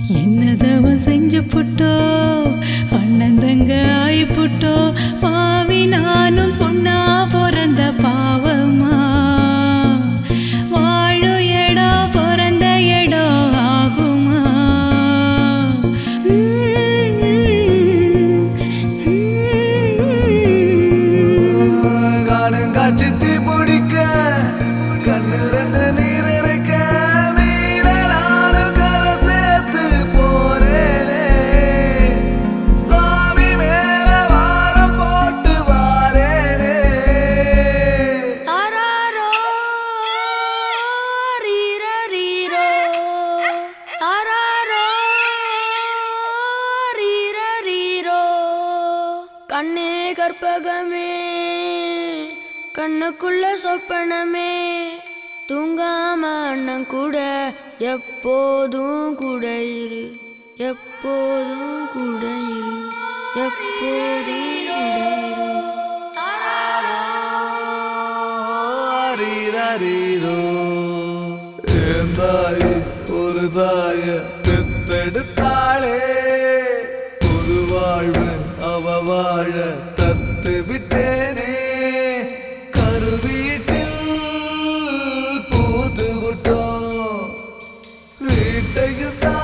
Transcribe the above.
என்னதவ செஞ்சு புட்டோ அண்ணன் தங்க ஆயி புட்டோ பாவி நானும் பொண்ணா பிறந்த பாவமா வாழும் இடம் பிறந்த இடம் ஆகுமா காணும் காட்சி தீ பிடிக்க கண்ணு ரெண்டு நீர் இருக்க மீனலானும் கரை சேர்த்து போறேனே சாமி மேல வாரம் போட்டு வாரேனே ஆராரோ ரீரரீரோ ஆராரோ ரீரரீரோ கண்ணே கற்பகமே கண்ணுக்குள்ள சொப்பனமே தூங்காம அண்ணன் கூட எப்போதும் கூட இரு எப்போதும் கூட இரு எப்போதும் கூட இரு ஆரீரீரோ. என் தாய் ஒரு தாய பெத்தெடுத்தாளே ஒரு வாழ்வு அவ வாழ தத்து விட்டேனே கருவீட்டில் பூத்து விட்டோம் வீட்டையும்